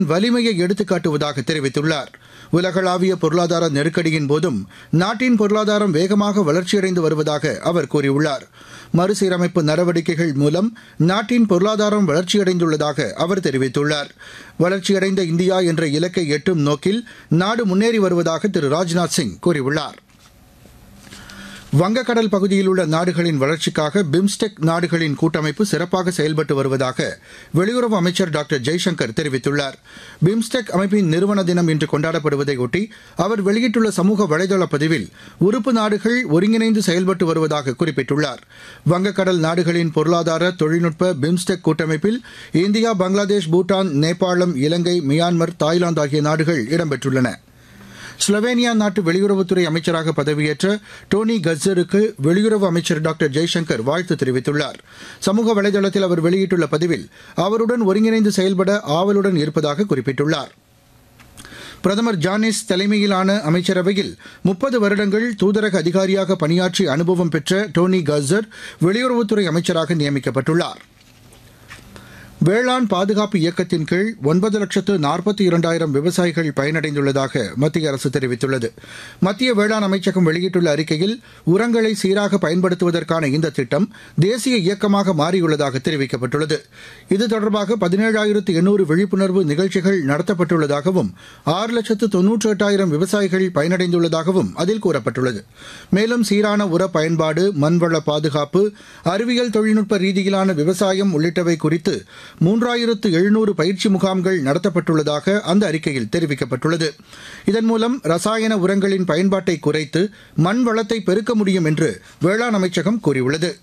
வலிமையை எடுத்துக்காட்டுவதாக தெரிவித்துள்ளார் உலகளாவிய பொருளாதார நெருக்கடியின் போதும் நாட்டின் பொருளாதாரம் வேகமாக வளர்ச்சியடைந்து வருவதாக அவர் கூறியுள்ளார் மறுசீரமைப்பு நடவடிக்கைகள் மூலம் நாட்டின் பொருளாதாரம் வளர்ச்சியடைந்துள்ளதாக அவர் தெரிவித்துள்ளார் வளர்ச்சியடைந்த இந்தியா என்ற இலக்கை எட்டும் நோக்கில் நாடு முன்னேறி வருவதாக திரு ராஜ்நாத் சிங் கூறியுள்ளார் வங்கக்கடல் பகுதியில் உள்ள நாடுகளின் வளர்ச்சிக்காக பிம்ஸ்டெக் நாடுகளின் கூட்டமைப்பு சிறப்பாக செயல்பட்டு வருவதாக வெளியுறவு அமைச்சர் டாக்டர் ஜெய்சங்கர் தெரிவித்துள்ளார் பிம்ஸ்டெக் அமைப்பின் நிறுவன தினம் இன்று கொண்டாடப்படுவதையொட்டி அவர் வெளியிட்டுள்ள சமூக வலைதள பதிவில் உறுப்பு நாடுகள் ஒருங்கிணைந்து செயல்பட்டு வருவதாக குறிப்பிட்டுள்ளார் வங்கக்கடல் நாடுகளின் பொருளாதார தொழில்நுட்ப பிம்ஸ்டெக் கூட்டமைப்பில் இந்தியா பங்களாதேஷ் பூட்டான் நேபாளம் இலங்கை மியான்மர் தாய்லாந்து ஆகிய நாடுகள் இடம்பெற்றுள்ளன ஸ்லோவேனியா நாட்டு வெளியுறவுத்துறை அமைச்சராக பதவியேற்ற டோனி கஸ்ஸருக்கு வெளியுறவு அமைச்சர் டாக்டர் ஜெய்சங்கர் வாழ்த்து தெரிவித்துள்ளார் சமூக வலைதளத்தில் அவர் வெளியிட்டுள்ள பதிவில் அவருடன் ஒருங்கிணைந்து செயல்பட ஆவலுடன் இருப்பதாக குறிப்பிட்டுள்ளார் பிரதமர் ஜானிஸ் தலைமையிலான அமைச்சரவையில் முப்பது வருடங்கள் தூதரக அதிகாரியாக பணியாற்றி அனுபவம் பெற்ற டோனி கஸ்ஸர் வெளியுறவுத்துறை அமைச்சராக நியமிக்கப்பட்டுள்ளார் வேளாண் பாதுகாப்பு இயக்கத்தின் கீழ் ஒன்பது லட்சத்து நாற்பத்தி இரண்டாயிரம் விவசாயிகள் பயனடைந்துள்ளதாக மத்திய அரசு தெரிவித்துள்ளது மத்திய வேளாண் அமைச்சகம் வெளியிட்டுள்ள அறிக்கையில் உரங்களை சீராக பயன்படுத்துவதற்கான இந்த திட்டம் தேசிய இயக்கமாக மாறியுள்ளதாக தெரிவிக்கப்பட்டுள்ளது இது தொடர்பாக பதினேழாயிரத்து எண்ணூறு விழிப்புணர்வு நிகழ்ச்சிகள் நடத்தப்பட்டுள்ளதாகவும் ஆறு லட்சத்து தொன்னூற்றி எட்டாயிரம் விவசாயிகள் பயனடைந்துள்ளதாகவும் அதில் கூறப்பட்டுள்ளது மேலும் சீரான உர பயன்பாடு மண்வள பாதுகாப்பு அறிவியல் தொழில்நுட்ப ரீதியிலான விவசாயம் உள்ளிட்டவை குறித்து மூன்றாயிரத்து எழுநூறு பயிற்சி முகாம்கள் நடத்தப்பட்டுள்ளதாக அந்த அறிக்கையில் தெரிவிக்கப்பட்டுள்ளது இதன் மூலம் ரசாயன உரங்களின் பயன்பாட்டை குறைத்து மண் வளத்தை பெருக்க முடியும் என்று வேளாண் அமைச்சகம் கூறியுள்ளது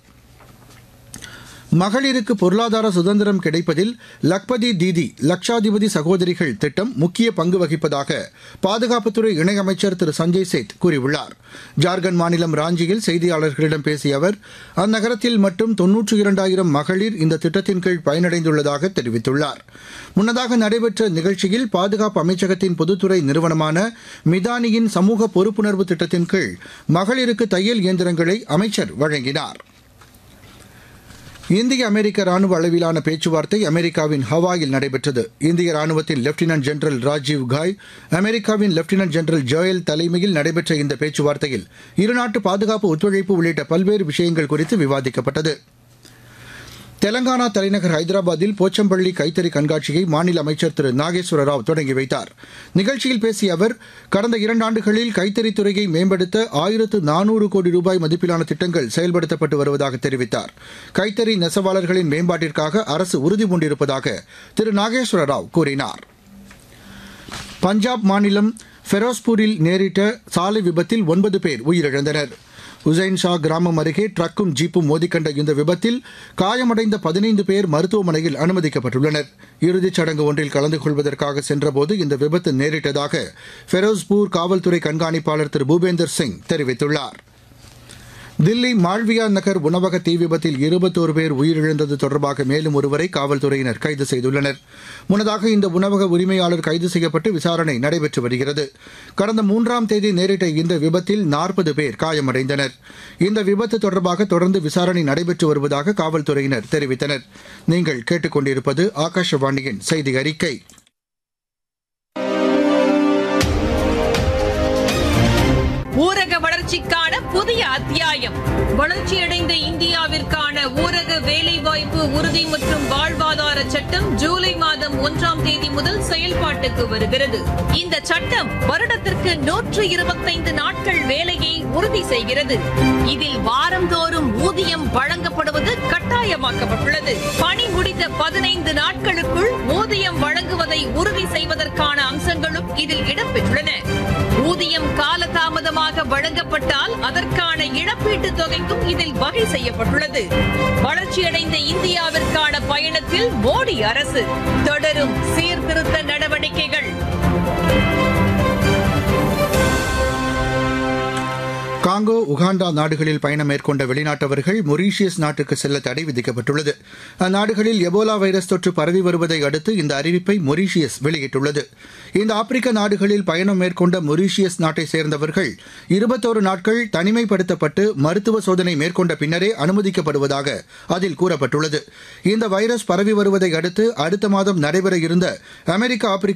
மகளிருக்கு பொருளாதார சுதந்திரம் கிடைப்பதில் லக்பதி தீதி லட்சாதிபதி சகோதரிகள் திட்டம் முக்கிய பங்கு வகிப்பதாக பாதுகாப்புத்துறை இணையமைச்சர் திரு சஞ்சய் சேத் கூறியுள்ளார் ஜார்க்கண்ட் மாநிலம் ராஞ்சியில் செய்தியாளர்களிடம் பேசிய அவர் அந்நகரத்தில் மட்டும் தொன்னூற்றி இரண்டாயிரம் மகளிர் இந்த திட்டத்தின் கீழ் பயனடைந்துள்ளதாக தெரிவித்துள்ளார் முன்னதாக நடைபெற்ற நிகழ்ச்சியில் பாதுகாப்பு அமைச்சகத்தின் பொதுத்துறை நிறுவனமான மிதானியின் சமூக பொறுப்புணர்வு திட்டத்தின் கீழ் மகளிருக்கு தையல் இயந்திரங்களை அமைச்சர் வழங்கினார் இந்திய அமெரிக்க ராணுவ அளவிலான பேச்சுவார்த்தை அமெரிக்காவின் ஹவாயில் நடைபெற்றது இந்திய ராணுவத்தின் லெப்டினன்ட் ஜெனரல் ராஜீவ் காய் அமெரிக்காவின் லெப்டினன்ட் ஜெனரல் ஜோயல் தலைமையில் நடைபெற்ற இந்த பேச்சுவார்த்தையில் இருநாட்டு பாதுகாப்பு ஒத்துழைப்பு உள்ளிட்ட பல்வேறு விஷயங்கள் குறித்து விவாதிக்கப்பட்டது தெலங்கானா தலைநகர் ஹைதராபாத்தில் போச்சம்பள்ளி கைத்தறி கண்காட்சியை மாநில அமைச்சர் திரு நாகேஸ்வர ராவ் தொடங்கி வைத்தார் நிகழ்ச்சியில் பேசிய அவர் கடந்த இரண்டாண்டுகளில் கைத்தறித் துறையை மேம்படுத்த ஆயிரத்து நானூறு கோடி ரூபாய் மதிப்பிலான திட்டங்கள் செயல்படுத்தப்பட்டு வருவதாக தெரிவித்தார் கைத்தறி நெசவாளர்களின் மேம்பாட்டிற்காக அரசு உறுதிபூண்டிருப்பதாக திரு நாகேஸ்வர ராவ் கூறினார் பஞ்சாப் மாநிலம் ஃபெரோஸ்பூரில் நேரிட்ட சாலை விபத்தில் ஒன்பது பேர் உயிரிழந்தனர் உசைன் ஷா கிராமம் அருகே ட்ரக்கும் ஜீப்பும் மோதிக்கண்ட இந்த விபத்தில் காயமடைந்த பதினைந்து பேர் மருத்துவமனையில் அனுமதிக்கப்பட்டுள்ளனர் இறுதிச் சடங்கு ஒன்றில் கலந்து கொள்வதற்காக சென்றபோது இந்த விபத்து நேரிட்டதாக ஃபெரோஸ்பூர் காவல்துறை கண்காணிப்பாளர் திரு பூபேந்தர் சிங் தெரிவித்துள்ளார் தில்லி மால்வியா நகர் உணவக தீ விபத்தில் இருபத்தோரு பேர் உயிரிழந்தது தொடர்பாக மேலும் ஒருவரை காவல்துறையினர் கைது செய்துள்ளனர் முன்னதாக இந்த உணவக உரிமையாளர் கைது செய்யப்பட்டு விசாரணை நடைபெற்று வருகிறது கடந்த மூன்றாம் தேதி நேரிட்ட இந்த விபத்தில் நாற்பது பேர் காயமடைந்தனர் இந்த விபத்து தொடர்பாக தொடர்ந்து விசாரணை நடைபெற்று வருவதாக காவல்துறையினர் தெரிவித்தனர் நீங்கள் கேட்டுக்கொண்டிருப்பது ஆகாஷவாணியின் செய்தி அறிக்கை ஊரக வளர்ச்சிக்கான புதிய அத்தியாயம் வளர்ச்சியடைந்த இந்தியாவிற்கான ஊரக வேலைவாய்ப்பு உறுதி மற்றும் வாழ்வாதார சட்டம் ஜூலை மாதம் ஒன்றாம் தேதி முதல் செயல்பாட்டுக்கு வருகிறது இந்த சட்டம் வருடத்திற்கு நூற்று இருபத்தைந்து நாட்கள் வேலையை உறுதி செய்கிறது இதில் வாரந்தோறும் ஊதியம் வழங்கப்படுவது கட்டாயமாக்கப்பட்டுள்ளது பணி முடிந்த பதினைந்து நாட்களுக்குள் ஊதியம் வழங்குவதை உறுதி செய்வதற்கான அம்சங்களும் இதில் இடம்பெற்றுள்ளன ஊதியம் காலதாமதமாக வழங்கப்பட்டால் அதற்கான இழப்பீட்டுத் தொகைக்கும் இதில் வகை செய்யப்பட்டுள்ளது வளர்ச்சியடைந்த இந்தியாவிற்கான பயணத்தில் மோடி அரசு தொடரும் சீர்திருத்த நடவடிக்கைகள் காங்கோ உகாண்டா நாடுகளில் பயணம் மேற்கொண்ட வெளிநாட்டவர்கள் மொரீஷியஸ் நாட்டுக்கு செல்ல தடை விதிக்கப்பட்டுள்ளது அந்நாடுகளில் எபோலா வைரஸ் தொற்று பரவி வருவதை அடுத்து இந்த அறிவிப்பை மொரீஷியஸ் வெளியிட்டுள்ளது இந்த ஆப்பிரிக்க நாடுகளில் பயணம் மேற்கொண்ட மொரீஷியஸ் நாட்டை சேர்ந்தவர்கள் இருபத்தோரு நாட்கள் தனிமைப்படுத்தப்பட்டு மருத்துவ சோதனை மேற்கொண்ட பின்னரே அனுமதிக்கப்படுவதாக அதில் கூறப்பட்டுள்ளது இந்த வைரஸ் பரவி வருவதை அடுத்து அடுத்த மாதம் நடைபெற இருந்த அமெரிக்க ஆப்பிரிக்க